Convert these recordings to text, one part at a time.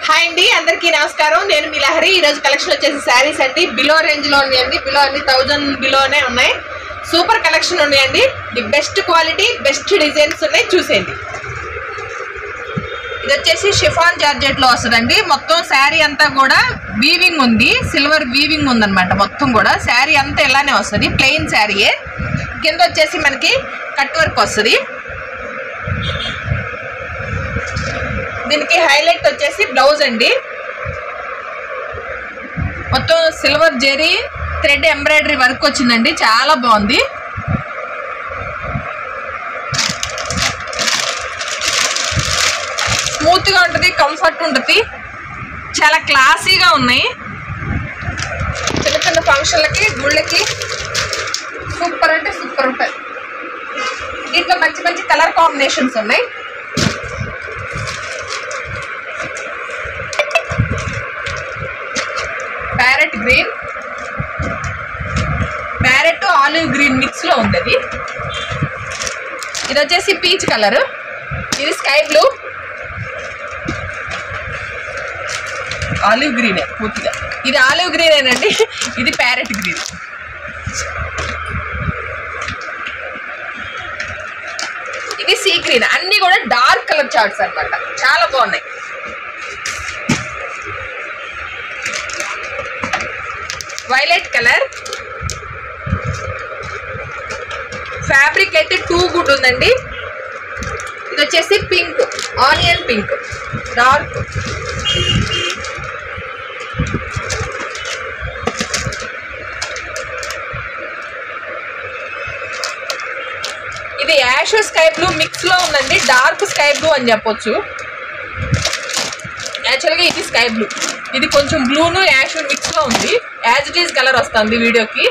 Hi అండి అందరికీ నమస్కారం నేను మీ లహరి ఈ రోజు కలెక్షన్ వచ్చేసి శారీస్ అండి బిలో రేంజ్ లో ఉన్నాయండి బిలో అన్ని థౌజండ్ బిలోనే ఉన్నాయి సూపర్ కలెక్షన్ ఉన్నాయండి the best quality best designs ఉన్నాయి చూసేయండి ఇది వచ్చేసి షిఫాన్ జార్జెట్ లో వస్తుందండి మొత్తం శారీ అంతా కూడా వీవింగ్ ఉంది సిల్వర్ వీవింగ్ ఉందన్నమాట మొత్తం కూడా శారీ అంతా ఇలానే వస్తుంది ప్లెయిన్ శారీయే కింద వచ్చేసి మనకి కట్ వర్క్ వస్తుంది దీనికి హైలైట్ వచ్చేసి బ్లౌజ్ అండి మొత్తం silver zari thread embroidery work వచ్చిందండి చాలా బాగుంది స్మూత్ గా ఉంటుంది కంఫర్ట్ ఉంటుంది చాలా క్లాసీగా ఉన్నాయి చిన్న చిన్న ఫంక్షన్లకి గుళ్ళకి సూపర్ అంటే సూపర్ ఉంటుంది దీంట్లో మంచి మంచి కలర్ కాంబినేషన్స్ ఉన్నాయి parrot green parrot olive green mix లో ఉంది అది ఇది వచ్చేసి పీచ్ కలర్ ఇది స్కై బ్లూ ఆలివ్ గ్రీనే పూర్తిగా ఇది ఆలివ్ గ్రీనేనండి ఇది ప్యారెట్ గ్రీన్ ఇది సీ గ్రీన్ అన్ని కూడా డార్క్ కలర్ చార్ట్స్ అన్నమాట చాలా బాగున్నాయి వైలెట్ కలర్ ఫ్యాబ్రిక్ అయితే టూ గుడ్ ఉందండి ఇది వచ్చేసి పింక్ ఆనియన్ పింక్ డార్క్ ఇది యాష్ స్కై బ్లూ మిక్స్ లో ఉందండి డార్క్ స్కై బ్లూ అని చెప్పొచ్చు యాక్చువల్గా ఇది స్కై బ్లూ ఇది కొంచెం బ్లూను యాష్ మిక్స్ లో ఉంది యాజ్ ఇట్ ఈస్ కలర్ వస్తుంది వీడియోకి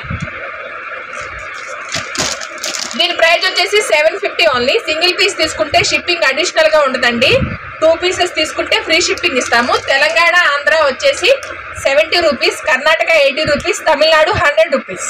దీని ప్రైస్ వచ్చేసి seven fifty only single piece తీసుకుంటే షిప్పింగ్ అడిషనల్ గా ఉంటుందండి టూ పీసెస్ తీసుకుంటే ఫ్రీ షిప్పింగ్ ఇస్తాము తెలంగాణ ఆంధ్ర వచ్చేసి seventy rupees Karnataka eighty rupees Tamil Nadu hundred rupees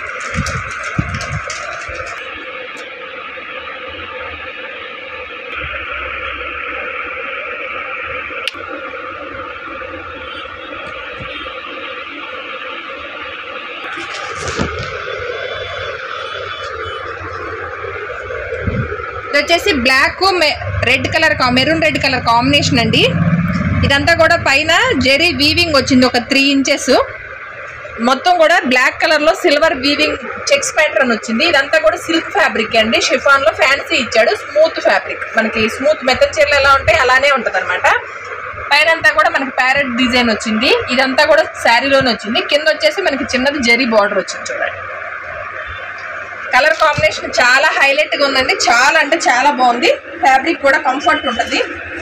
ఇది వచ్చేసి black red colour maroon red colour combination అండి ఇదంతా కూడా పైన జెరీ వీవింగ్ వచ్చింది ఒక త్రీ ఇంచెస్ మొత్తం కూడా బ్లాక్ కలర్ లో సిల్వర్ వీవింగ్ చెక్స్ ప్యాటర్న్ వచ్చింది ఇదంతా కూడా సిల్క్ ఫ్యాబ్రిక్ అండి షిఫాన్ లో ఫ్యాన్సీ ఇచ్చాడు స్మూత్ ఫ్యాబ్రిక్ మనకి స్మూత్ మెత్తన్ చీరలు ఎలా ఉంటాయి అలానే ఉంటది అనమాట పైన అంతా కూడా మనకి ప్యారెట్ డిజైన్ వచ్చింది ఇదంతా కూడా శారీలోనే వచ్చింది కింద వచ్చేసి మనకి చిన్నది జెరీ బార్డర్ వచ్చింది చూడండి కలర్ కాంబినేషన్ చాలా హైలైట్ గా ఉందండి చాలా అంటే చాలా బాగుంది ఫ్యాబ్రిక్ కూడా కంఫర్ట్ ఉంటుంది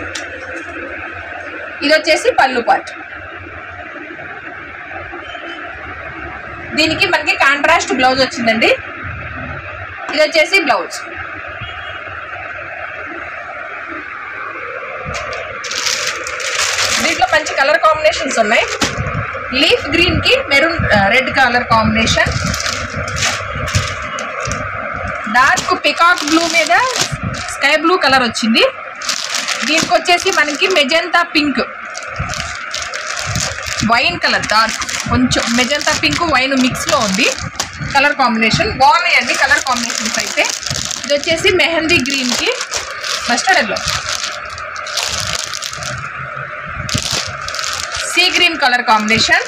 ఇది వచ్చేసి పళ్ళు పార్ట్ దీనికి మనకి కాంట్రాస్ట్ బ్లౌజ్ వచ్చిందండి ఇది వచ్చేసి బ్లౌజ్ దీంట్లో మంచి కలర్ కాంబినేషన్స్ ఉన్నాయి లీఫ్ గ్రీన్ కి maroon red colour combination dark peacock blue మీద స్కై బ్లూ కలర్ వచ్చింది దీనికి వచ్చేసి మనకి magenta pink wine colour dark కొంచెం మెజంతా పింక్ వైన్ మిక్స్లో ఉంది కలర్ కాంబినేషన్ బాగున్నాయండి కలర్ కాంబినేషన్స్ అయితే ఇది వచ్చేసి మెహందీ గ్రీన్కి mustard yellow sea green colour combination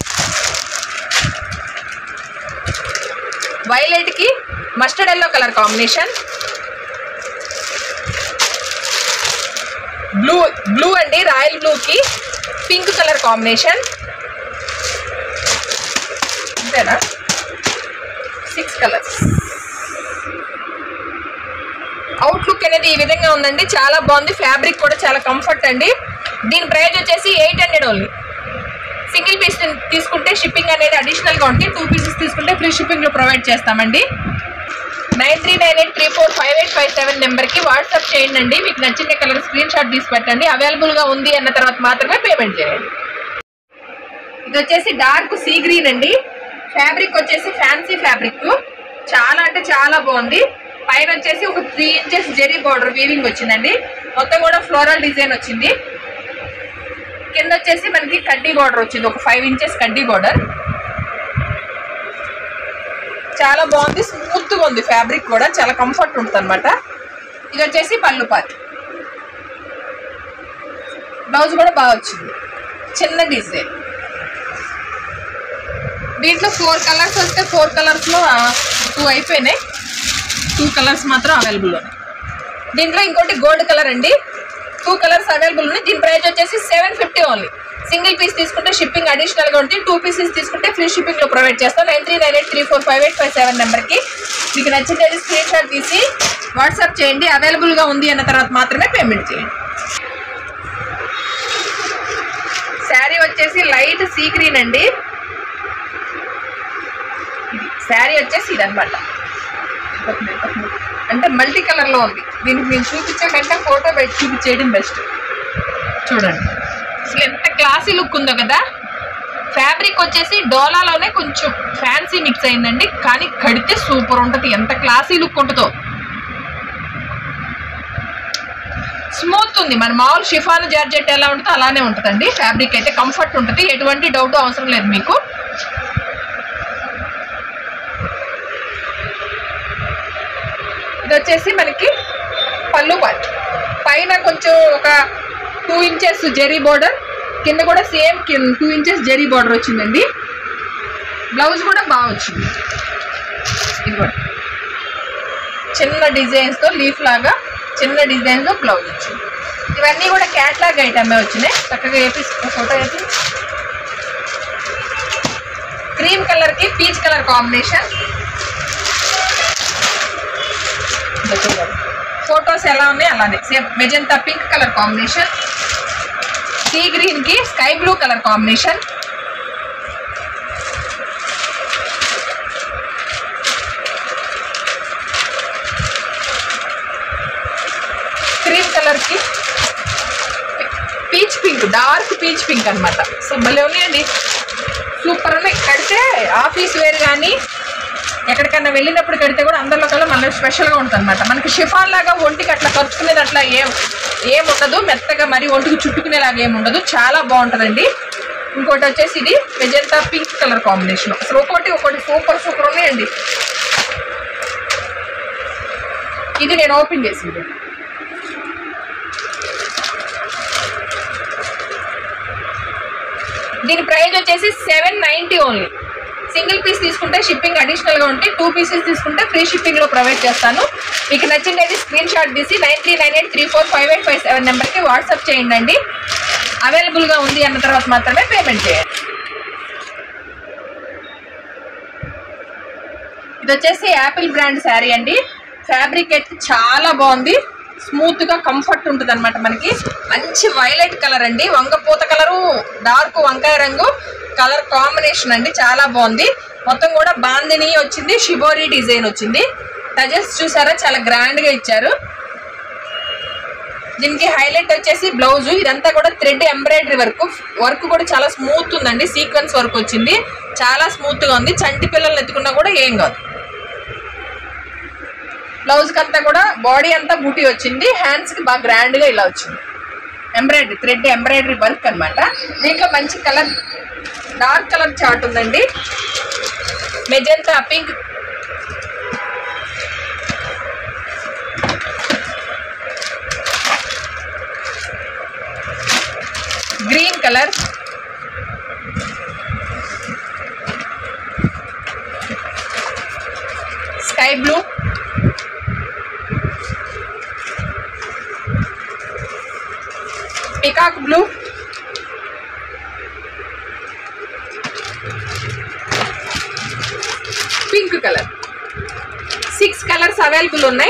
violet కి mustard yellow colour combination blue blue అండి రాయల్ బ్లూ కి పింక్ కలర్ కాంబినేషన్ అంతేనా సిక్స్ కలర్స్ అవుట్లుక్ అనేది ఈ విధంగా ఉందండి చాలా బాగుంది ఫ్యాబ్రిక్ కూడా చాలా కంఫర్ట్ అండి దీని ప్రైస్ వచ్చేసి eight hundred only single piece తీసుకుంటే షిప్పింగ్ అనేది అడిషనల్గా ఉంటుంది టూ పీసెస్ తీసుకుంటే ఫ్రీ షిప్పింగ్లో ప్రొవైడ్ చేస్తామండి nine three nine eight three four five eight five seven నెంబర్కి వాట్సాప్ చేయండి అండి మీకు నచ్చిన కలర్ స్క్రీన్ షాట్ తీసి పెట్టండి అవైలబుల్గా ఉంది అన్న తర్వాత మాత్రమే పేమెంట్ చేయండి ఇది వచ్చేసి డార్క్ సీ గ్రీన్ అండి ఫ్యాబ్రిక్ వచ్చేసి ఫ్యాన్సీ ఫ్యాబ్రిక్ చాలా అంటే చాలా బాగుంది పైన వచ్చేసి ఒక three inches zari border weaving వచ్చిందండి మొత్తం కూడా ఫ్లోరల్ డిజైన్ వచ్చింది వచ్చేసి మనకి కడ్డీ బార్డర్ వచ్చింది ఒక ఫైవ్ ఇంచెస్ కడ్డీ బార్డర్ చాలా బాగుంది స్మూత్గా ఉంది ఫ్యాబ్రిక్ కూడా చాలా కంఫర్ట్ ఉంటుంది అనమాట ఇది వచ్చేసి పళ్ళు పాతి బ్లౌజ్ కూడా బాగా వచ్చింది చిన్న డిజైన్ దీంట్లో ఫోర్ కలర్స్ వస్తే ఫోర్ కలర్స్లో టూ అయిపోయినాయి టూ కలర్స్ మాత్రం అవైలబుల్ ఉన్నాయి దీంట్లో ఇంకోటి గోల్డ్ కలర్ అండి టూ కలర్స్ అవైలబుల్ ఉన్నాయి దీని ప్రైస్ వచ్చేసి seven fifty only single piece తీసుకుంటే షిప్పింగ్ అడిషనల్గా ఉంటుంది టూ పీసెస్ తీసుకుంటే ఫ్రీ షిప్పింగ్లో ప్రొవైడ్ చేస్తాం nine three nine eight three four five eight five seven నెంబర్కి మీకు నచ్చితే స్క్రీన్ షాట్ తీసి వాట్సాప్ చేయండి అవైలబుల్గా ఉంది అన్న తర్వాత మాత్రమే పేమెంట్ చేయండి శారీ వచ్చేసి లైట్ సీ గ్రీన్ అండి శారీ వచ్చేసి ఇదనమాట అంటే మల్టీ కలర్లో ఉంది దీనికి నేను చూపించే కంటే ఫోటో పెట్టి చూపించేయడం బెస్ట్ చూడండి అసలు ఎంత క్లాసీ లుక్ ఉందో కదా ఫ్యాబ్రిక్ వచ్చేసి డోలాలోనే కొంచెం ఫ్యాన్సీ మిక్స్ అయిందండి కానీ కడితే సూపర్ ఉంటుంది ఎంత క్లాసీ లుక్ ఉంటుందో స్మూత్ ఉంది మన మామూలు షిఫాన్ జార్జెట్ ఎలా ఉంటుందో అలానే ఉంటుందండి ఫ్యాబ్రిక్ అయితే కంఫర్ట్ ఉంటుంది ఎటువంటి డౌట్ అవసరం లేదు మీకు ఇది వచ్చేసి మనకి పళ్ళు పార్ట్ పైన కొంచెం ఒక టూ ఇంచెస్ జెరీ బార్డర్ కింద కూడా same two inches zari border వచ్చిందండి బ్లౌజ్ కూడా బాగా వచ్చింది ఇది కూడా చిన్న డిజైన్స్తో లీఫ్ లాగా చిన్న డిజైన్తో బ్లౌజ్ వచ్చింది ఇవన్నీ కూడా క్యాట్లాగ్ ఐటమే వచ్చినాయి చక్కగా వేపి ఫోటో వేసి క్రీమ్ కలర్కి పీచ్ కలర్ కాంబినేషన్ ఫొటోస్ ఎలా ఉన్నాయి అలానే same magenta pink colour combination sea green కి sky blue colour combination cream colour కి peach pink dark peach pink అన్నమాట సో భలే ఉన్నాయండి సూపర్ ఉన్నాయి కడితే ఆఫీస్ వేర్ కానీ ఎక్కడికన్నా వెళ్ళినప్పుడు కడితే కూడా అందరిలో కల్లా మళ్ళీ స్పెషల్గా ఉంటుంది అనమాట మనకి షిఫాన్ లాగా ఒంటికి అట్లా కరుచుకునేది అట్లా ఏం ఏం ఉండదు మెత్తగా మరి ఒంటికి చుట్టుకునేలాగా ఏం ఉండదు చాలా బాగుంటుందండి ఇంకోటి వచ్చేసి ఇది మెజంతా పింక్ కలర్ కాంబినేషన్ అసలు ఒకటి ఒకటి సూపర్ సూపర్ ఉన్నాయండి ఇది నేను ఓపెన్ చేసింది దీని ప్రైస్ వచ్చేసి seven ninety only single piece తీసుకుంటే షిప్పింగ్ అడిషనల్గా ఉంటే టూ పీసెస్ తీసుకుంటే ఫ్రీ షిప్పింగ్లో ప్రొవైడ్ చేస్తాను మీకు నచ్చింది స్క్రీన్ షాట్ తీసి nine three nine eight three four five eight five seven నెంబర్కి వాట్సాప్ చేయండి అవైలబుల్గా ఉంది అన్న తర్వాత మాత్రమే పేమెంట్ చేయండి ఇది వచ్చేసి యాపిల్ బ్రాండ్ శారీ అండి ఫ్యాబ్రిక్ అయితే చాలా బాగుంది స్మూత్ గా కంఫర్ట్ ఉంటుంది అనమాట మనకి మంచి వైలెట్ కలర్ అండి వంగపూత కలరు డార్క్ వంకాయ రంగు కలర్ కాంబినేషన్ అండి చాలా బాగుంది మొత్తం కూడా బాందిని వచ్చింది షిబోరి డిజైన్ వచ్చింది టజెస్ చూసారా చాలా గ్రాండ్ గా ఇచ్చారు దీనికి హైలైట్ వచ్చేసి బ్లౌజ్ ఇదంతా కూడా థ్రెడ్ ఎంబ్రాయిడరీ వర్క్ వర్క్ కూడా చాలా స్మూత్ ఉందండి సీక్వెన్స్ వర్క్ వచ్చింది చాలా స్మూత్ గా ఉంది చంటి పిల్లల్ని ఎత్తుకున్నా కూడా ఏం కాదు బ్లౌజ్ కి అంతా కూడా బాడీ అంతా బూటీ వచ్చింది హ్యాండ్స్ కి బాగా గ్రాండ్ గా ఇలా వచ్చింది ఎంబ్రాయిడరీ థ్రెడ్ ఎంబ్రాయిడరీ వర్క్ అన్నమాట దీంట్లో మంచి కలర్ డార్క్ కలర్ చార్ట్ ఉందండి magenta pink green colour sky blue peacock blue pink colour six colours available ఉన్నాయి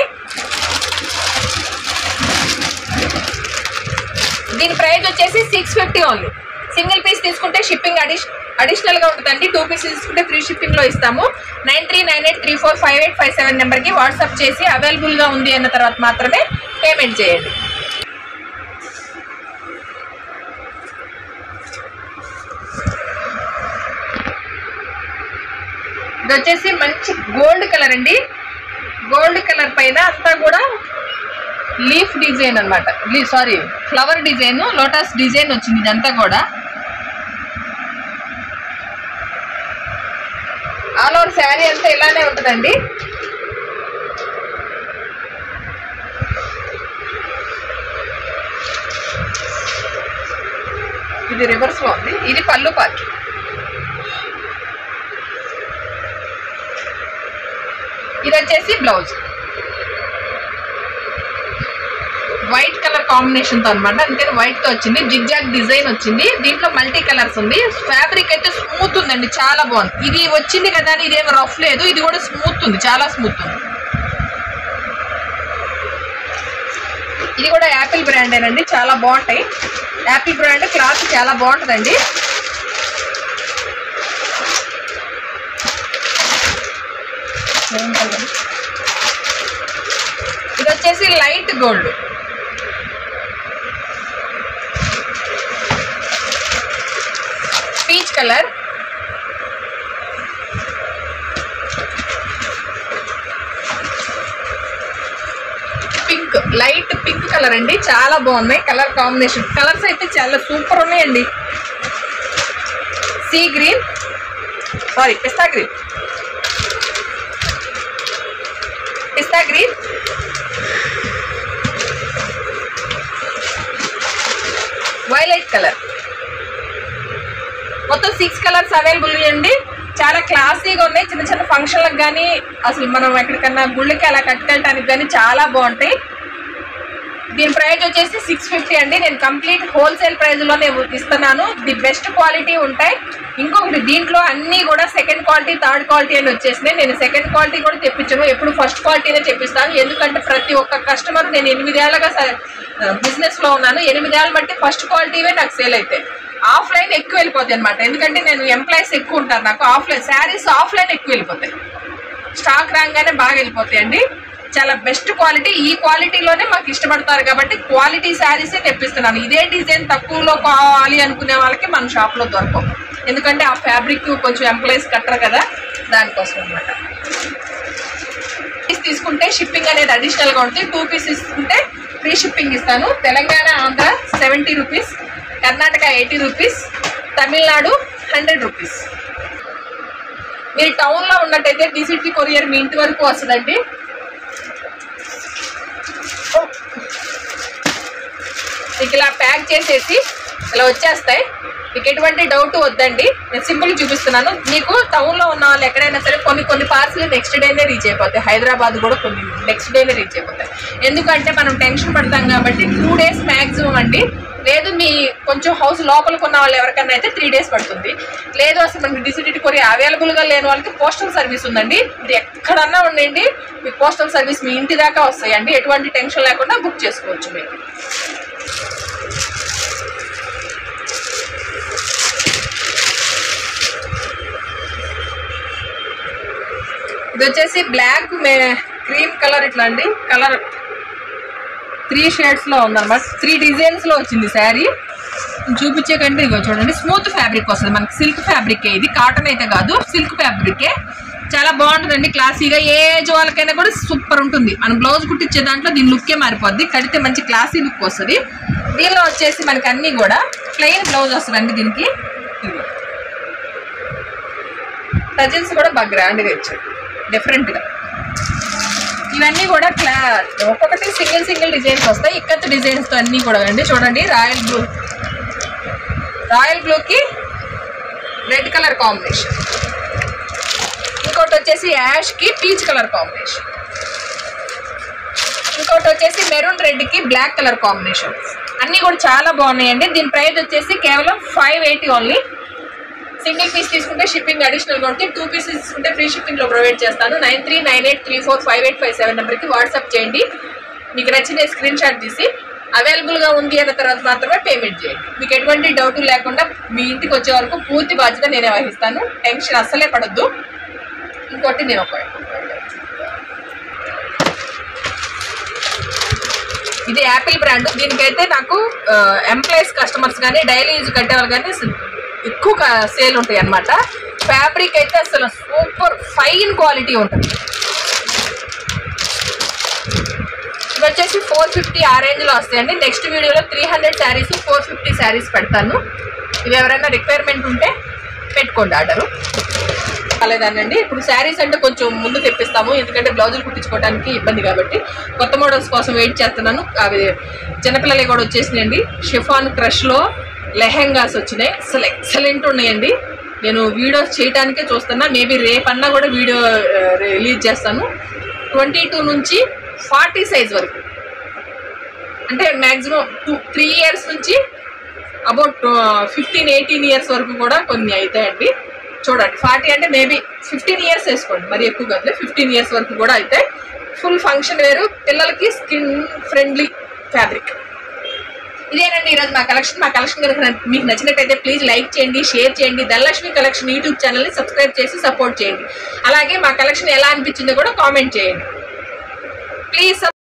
దీని ప్రైస్ వచ్చేసి six fifty only single piece తీసుకుంటే షిప్పింగ్ అడిష్ అడిషనల్ గా ఉంటుందండి టూ పీస్ తీసుకుంటే ఫ్రీ షిప్పింగ్ లో ఇస్తాము nine three nine eight three four five eight five seven నెంబర్కి వాట్సాప్ చేసి అవైలబుల్ గా ఉంది అన్న తర్వాత మాత్రమే పేమెంట్ చేయండి ఇది వచ్చేసి మంచి గోల్డ్ కలర్ అండి గోల్డ్ కలర్ పైన అంతా కూడా లీఫ్ డిజైన్ అనమాట sorry flower design lotus design వచ్చింది ఇదంతా కూడా ఆల్ ఓవర్ శారీ అంతా ఇలానే ఉంటుందండి ఇది రివర్స్ లో ఉంది ఇది పళ్ళు పార్ట్ ఇది వచ్చేసి బ్లౌజ్ వైట్ కలర్ కాంబినేషన్ తో అనమాట అందుకని వైట్ తో వచ్చింది జిగ్జాగ్ డిజైన్ వచ్చింది దీంట్లో మల్టీ కలర్స్ ఉంది ఫ్యాబ్రిక్ అయితే స్మూత్ ఉందండి చాలా బాగుంది ఇది వచ్చింది కదా అని ఇదేం రఫ్ లేదు ఇది కూడా స్మూత్ ఉంది చాలా స్మూత్ ఉంది ఇది కూడా యాపిల్ బ్రాండేనండి చాలా బాగుంటాయి యాపిల్ బ్రాండ్ క్లాత్ చాలా బాగుంటుందండి ఇది వచ్చేసి light gold peach colour pink light pink colour అండి చాలా బాగున్నాయి కలర్ కాంబినేషన్ కలర్స్ అయితే చాలా సూపర్ ఉన్నాయండి sea green sorry pista green pista green violet colour మొత్తం సిక్స్ కలర్స్ అవైలబుల్ అండి చాలా క్లాసీగా ఉన్నాయి చిన్న చిన్న ఫంక్షన్లకు కానీ అసలు మనం ఎక్కడికన్నా గుళ్ళకి అలా కట్టుకెళ్ళడానికి కానీ చాలా బాగుంటాయి దీని ప్రైస్ వచ్చేసి సిక్స్ ఫిఫ్టీ అండి నేను కంప్లీట్ హోల్సేల్ ప్రైస్లోనే ఇస్తున్నాను ది బెస్ట్ క్వాలిటీ ఉంటాయి ఇంకొకటి దీంట్లో అన్నీ కూడా సెకండ్ క్వాలిటీ థర్డ్ క్వాలిటీ అని వచ్చేసినాయి నేను సెకండ్ క్వాలిటీ కూడా తెప్పించను ఎప్పుడు ఫస్ట్ క్వాలిటీనే తెప్పిస్తాను ఎందుకంటే ప్రతి ఒక్క కస్టమర్ నేను ఎనిమిదేళ్లుగా బిజినెస్లో ఉన్నాను ఎనిమిదేళ్ళ బట్టి ఫస్ట్ క్వాలిటీవే నాకు సేల్ అవుతాయి ఆఫ్లైన్ ఎక్కువ వెళ్ళిపోతాయి అనమాట ఎందుకంటే నేను ఎంప్లాయీస్ ఎక్కువ ఉంటారు నాకు ఆఫ్లైన్ శారీస్ ఆఫ్లైన్ ఎక్కువ వెళ్ళిపోతాయి స్టాక్ రాగానే బాగా వెళ్ళిపోతాయండి చాలా బెస్ట్ క్వాలిటీ ఈ క్వాలిటీలోనే మాకు ఇష్టపడతారు కాబట్టి క్వాలిటీ శారీసే తెప్పిస్తున్నాను ఇదే డిజైన్ తక్కువలో కావాలి అనుకునే వాళ్ళకి మన షాప్లో దొరకవు ఎందుకంటే ఆ ఫ్యాబ్రిక్ కొంచెం ఎంప్లాయీస్ కట్టరు కదా దానికోసం అనమాట పీస్ తీసుకుంటే షిప్పింగ్ అనేది అడిషనల్గా ఉంటుంది టూ పీస్ తీసుకుంటే ఫ్రీ షిప్పింగ్ ఇస్తాను Telangana Andhra seventy rupees Karnataka eighty rupees Tamil Nadu hundred rupees మీరు టౌన్లో ఉన్నట్టయితే డిసిటీ కొరియర్ మీ ఇంటి వరకు వస్తుందండి మీకు ఇలా ప్యాక్ చేసేసి ఇలా వచ్చేస్తాయి మీకు ఎటువంటి డౌట్ వద్దండి నేను సింపుల్ చూపిస్తున్నాను మీకు టౌన్లో ఉన్న వాళ్ళు ఎక్కడైనా సరే కొన్ని కొన్ని పార్సల్ నెక్స్ట్ డేనే రీచ్ అయిపోతాయి హైదరాబాద్ కూడా కొన్ని నెక్స్ట్ డేనే రీచ్ అయిపోతాయి ఎందుకంటే మనం టెన్షన్ పడతాం కాబట్టి టూ డేస్ మ్యాక్సిమం అండి లేదు మీ కొంచెం హౌస్ లోపలికి ఉన్న వాళ్ళు ఎవరికైనా అయితే త్రీ డేస్ పడుతుంది లేదు అసలు మనకి డిసిటీ కొరియర్ అవైలబుల్గా లేని వాళ్ళకి పోస్టల్ సర్వీస్ ఉందండి ఇది ఎక్కడన్నా ఉండండి మీకు పోస్టల్ సర్వీస్ మీ ఇంటి దాకా వస్తాయండి ఎటువంటి టెన్షన్ లేకుండా బుక్ చేసుకోవచ్చు మీరు ఇది వచ్చేసి బ్లాక్ మే క్రీమ్ కలర్ ఇట్లా అండి కలర్ త్రీ షేడ్స్లో ఉందన్నమాట త్రీ డిజైన్స్లో వచ్చింది శారీ చూపించే కంటే ఇగో చూడండి స్మూత్ ఫ్యాబ్రిక్ వస్తుంది మనకి సిల్క్ ఫ్యాబ్రికే ఇది కాటన్ అయితే కాదు సిల్క్ ఫ్యాబ్రికే చాలా బాగుంటుందండి క్లాసీగా ఏ ఏజ్ వాళ్ళకైనా కూడా సూపర్ ఉంటుంది మనం బ్లౌజ్ కుట్టించే దాంట్లో దీని లుక్కే మారిపోద్ది కడితే మంచి క్లాసీ లుక్ వస్తుంది దీనిలో వచ్చేసి మనకి అన్నీ కూడా ప్లెయిన్ బ్లౌజ్ వస్తుందండి దీనికి ఇదిగో. టజిల్స్ కూడా బాగా గ్రాండ్గా ఇచ్చాడు డిఫరెంట్గా ఇవన్నీ కూడా క్లా ఒక్కొక్కటి సింగిల్ సింగిల్ డిజైన్స్ వస్తాయి ఇక్కత్ డిజైన్స్తో అన్నీ కూడా అండి చూడండి రాయల్ బ్లూ రాయల్ బ్లూకి రెడ్ కలర్ కాంబినేషన్ ఇంకోటి వచ్చేసి యాష్కి పీచ్ కలర్ కాంబినేషన్ ఇంకోటి వచ్చేసి మెరూన్ రెడ్కి బ్లాక్ కలర్ కాంబినేషన్ అన్నీ కూడా చాలా బాగున్నాయండి దీని ప్రైస్ వచ్చేసి కేవలం five eighty only single piece తీసుకుంటే షిప్పింగ్ అడిషనల్గా ఉంటుంది టూ పీసెస్ తీసుకుంటే ఫ్రీ షిప్పింగ్లో ప్రొవైడ్ చేస్తాను nine three nine eight three four five eight five seven నెంబర్కి వాట్సాప్ చేయండి మీకు నచ్చిన స్క్రీన్ షాట్ తీసి అవైలబుల్గా ఉంది అన్న తర్వాత మాత్రమే పేమెంట్ చేయండి మీకు ఎటువంటి డౌట్ లేకుండా మీ ఇంటికి వచ్చే వరకు పూర్తి బాధ్యత నేనే వహిస్తాను టెన్షన్ అస్సలే పడొద్దు ఇంకోటి నేను ఒక ఇది యాపిల్ బ్రాండ్ దీనికైతే నాకు ఎంప్లాయీస్ కస్టమర్స్ కానీ డైలీ యూజ్ కట్టేవాళ్ళు కానీ ఎక్కువ సేల్ ఉంటాయి అన్నమాట ఫ్యాబ్రిక్ అయితే అసలు సూపర్ ఫైన్ క్వాలిటీ ఉంటుంది ఇవి వచ్చేసి ఫోర్ ఫిఫ్టీ ఆ రేంజ్లో వస్తాయండి నెక్స్ట్ వీడియోలో three hundred sarees four fifty sarees పెడతాను ఇవి ఎవరైనా రిక్వైర్మెంట్ ఉంటే పెట్టుకోండి ఆర్డరు కాలేదానండి ఇప్పుడు శారీస్ అంటే కొంచెం ముందు తెప్పిస్తాము ఎందుకంటే బ్లౌజులు కుట్టించుకోవడానికి ఇబ్బంది కాబట్టి కొత్త మోడల్స్ కోసం వెయిట్ చేస్తున్నాను అవి చిన్నపిల్లలవి కూడా వచ్చేసినాయండి షిఫాన్ క్రష్లో లెహెంగాస్ వచ్చినాయి అసలు ఎక్సలెంట్ ఉన్నాయండి నేను వీడియోస్ చేయడానికే చూస్తున్నా మేబీ రేపన్నా కూడా వీడియో రిలీజ్ చేస్తాను ట్వంటీ టూ నుంచి ఫార్టీ సైజ్ వరకు అంటే మ్యాక్సిమం టూ త్రీ ఇయర్స్ నుంచి అబౌట్ ఫిఫ్టీన్ ఎయిటీన్ ఇయర్స్ వరకు కూడా కొన్ని అవుతాయండి చూడండి ఫార్టీ అంటే మేబీ ఫిఫ్టీన్ ఇయర్స్ వేసుకోండి మరి ఎక్కువ కాదులే ఫిఫ్టీన్ ఇయర్స్ వరకు కూడా అయితే ఫుల్ ఫంక్షన్ వేరు పిల్లలకి స్కిన్ ఫ్రెండ్లీ ఫ్యాబ్రిక్ ఇదేనండి ఈరోజు మా కలెక్షన్ మా కలెక్షన్ కనుక నా- మీకు నచ్చినట్టయితే ప్లీజ్ లైక్ చేయండి షేర్ చేయండి ధనలక్ష్మి కలెక్షన్ యూట్యూబ్ ఛానల్ని సబ్స్క్రైబ్ చేసి సపోర్ట్ చేయండి అలాగే మా కలెక్షన్ ఎలా అనిపించిందో కూడా కామెంట్ చేయండి ప్లీజ్